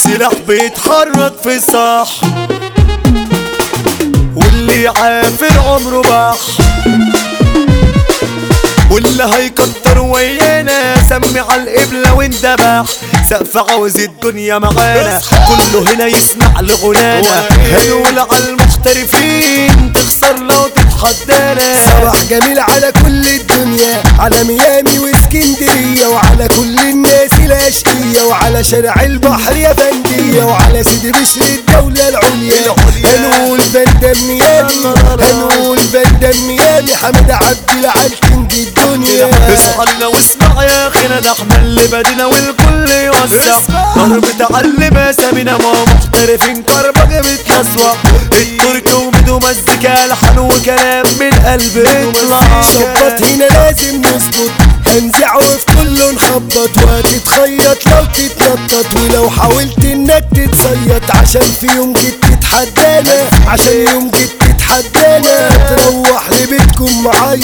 السلاح بيتحرك في الصح واللي يعافر عمره بح واللي هيكتر ويانا سمي على القبلة واندبح سقف عاوز الدنيا معانا كله هنا يسمع لغنانا هنقول على المحترفين تخسر لو تتحدانا صباح جميل على كل الدنيا على ميامي واسكندرية وعلى كل الناس الأشقية وعلى شارع البحر يا فندية وعلى سيدي بشر الدولة العليا هنقول بندم ميامي هنقول بندم ميامي حمد عبد العال كينج الدنيا اصحى واسمع يا اخينا ده احنا اللي بدينا والكل يوزع ضرب تعلم اسامينا ما محترفين كربجة بتسوى الترك وبدو مزيكا لحن وكلام من قلب يطلع شبط هنا لازم نظبط هنزع وفي كله نخبط وهتتخيط لو تتنطط ولو حاولت انك تتصيط عشان في يوم جيت تتحدانا عشان يوم جيت تتحدانا تروح لبيتكم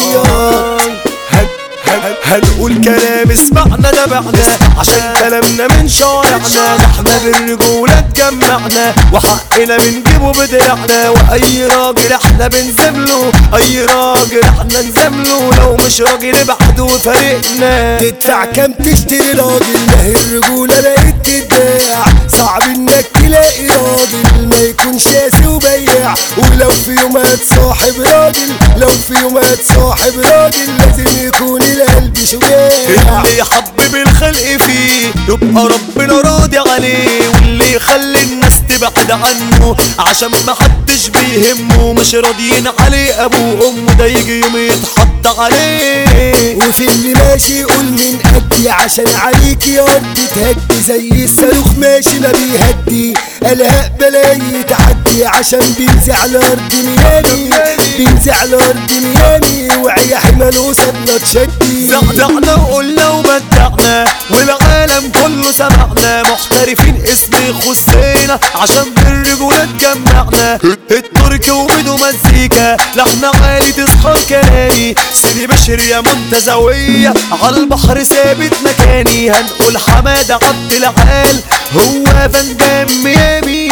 معيط هن هن هنقول كلام اسمعنا دبعنا عشان كلامنا من شوارعنا ده احنا بالرجولة اتجمعنا وحقنا بنجيبه بدرعنا واي راجل احنا بنزمله اي راجل احنا نزمله لو مش راجل ابعده وفارقنا تدفع كام تشتري راجل ما هي الرجولة بقت تتباع صعب انك تلاقي راجل ما يكونش قاسي وبياع ولو في يوم هتصاحب راجل لو في يوم هتصاحب راجل لازم يكون القلب شجاع اللي يحبب الخلق فيه يبقى ربنا راضي عليه واللي يخلي الناس تبعد عنه عشان ما حدش بيهمه مش راضيين عليه ابوه وامه ده يجي يوم يتحط عليه وفي اللي ماشي يقول من قدي عشان عليك يا ارض تهدي زي الصاروخ ماشي ما بيهدي الهاء بلاقي تعدي عشان بينزع الارض ميامي بينزع الارض ميامي وعي حمل وصلنا تشدي زعزعنا وقلنا وبدعنا والعالم كله سمعنا محترفين اسم يخصنا عشان بالرجولة اتجمعنا الترك وبدو مزيكا لحنا عالي تسحر كلامي سيدي بشر يا منتزوية على البحر ثابت مكاني هنقول حمادة عبد العال هو فندم ميامي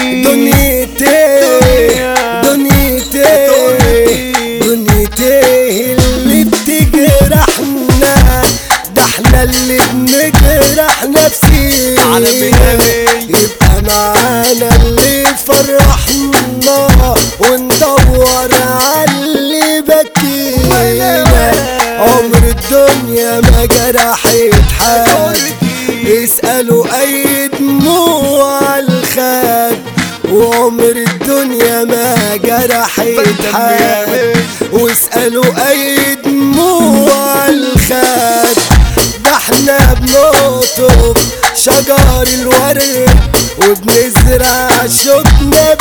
دنيتي دنيتي دنيتي اللي بتجرحنا ده احنا اللي بنجرح نفسينا على ميامي. يبقى معانا اللي فرحنا وندور على اللي بكينا عمر الدنيا ما جرحت حد اسألوا أي دموع الخد وعمر الدنيا ما جرحت حد واسألوا أي دموع الخد ده احنا بنقطف شجر الورد وبنزرع شوكنا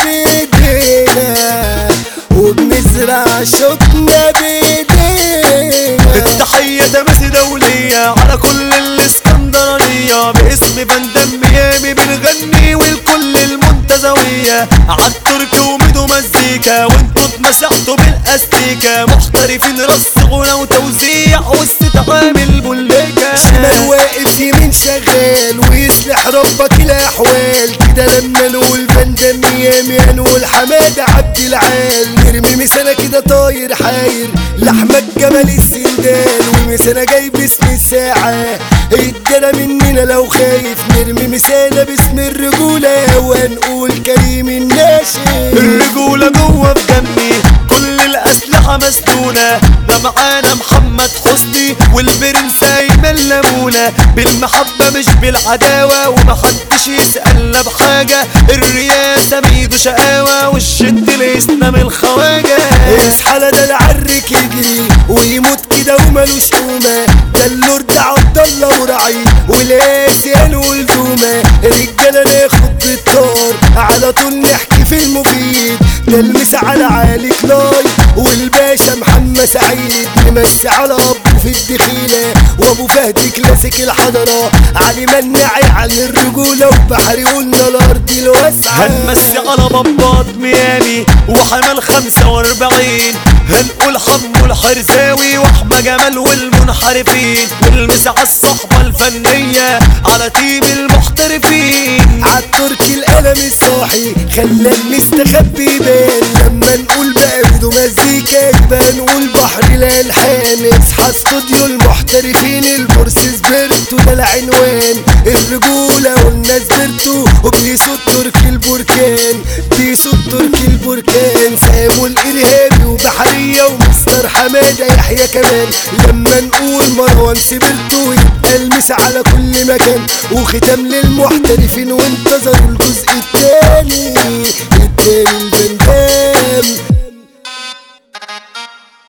بايدينا وبنزرع شوكنا بايدينا التحية تماسي دولية على كل الاسكندرانية باسم بندم ميامي بنغني والكل المنتزوية عالترك وميدو مزيكا وانتوا اتمسحتوا بالاستيكا محترفين رص غنى وتوزيع واستعامل بوليكا شمال واقف يمين شغال ويصلح ربك الاحوال كده لما نقول بندم ميامي هنقول حماده عبد العال نرمي مسنا كده طاير حاير لاحمد جمال السندال ومسنا جاي باسم الساعه ادانا مننا لو خايف نرمي مسانا باسم الرجوله وهنقول كريم الناشئ الرجولة جوه في دمي كل الأسلحة مسنونة ده معانا محمد حسني والبرنس أيمن لمونة بالمحبة مش بالعداوة ومحدش يسألنا بحاجة الرياسة ميدو شقاوة والشد ليسنا من الخواجة اصحى ده العرك يجري ويموت كده ومالوش قومة ده اللورد عبد الله مرعي والاسيان والزومة رجالة ناخد بالطار على طول نحكي في المفيد ده المس على عالي كلاي والباشا محمد سعيد نمسي على ابو في الدخيلة وابو فهد كلاسيك الحضرة علي منعي عن الرجولة وبحري قلنا الارض الواسعة هنمسي على بابات ميامي وحمال خمسة واربعين هنقول حمو الحرزاوي واحمى جمال والمنحرفين والمس على الصحبة الفنية على تيم المحترفين عالتركي العالم الصاحي خلى المستخبي يبان لما نقول بقى بدو مزيكا يبقى نقول بحر الالحان اصحى استوديو المحترفين البورس سبرتو ده العنوان الرجولة والناس برتو وبيسو التركي البركان بيسو التركي البركان سامو الارهابي وبحرية ومستر حمادة يحيى كمان لما نقول مروان سبرتو يبقى المس على كل مكان وختام للمحترفين وانتظروا الجزء التاني التاني البندام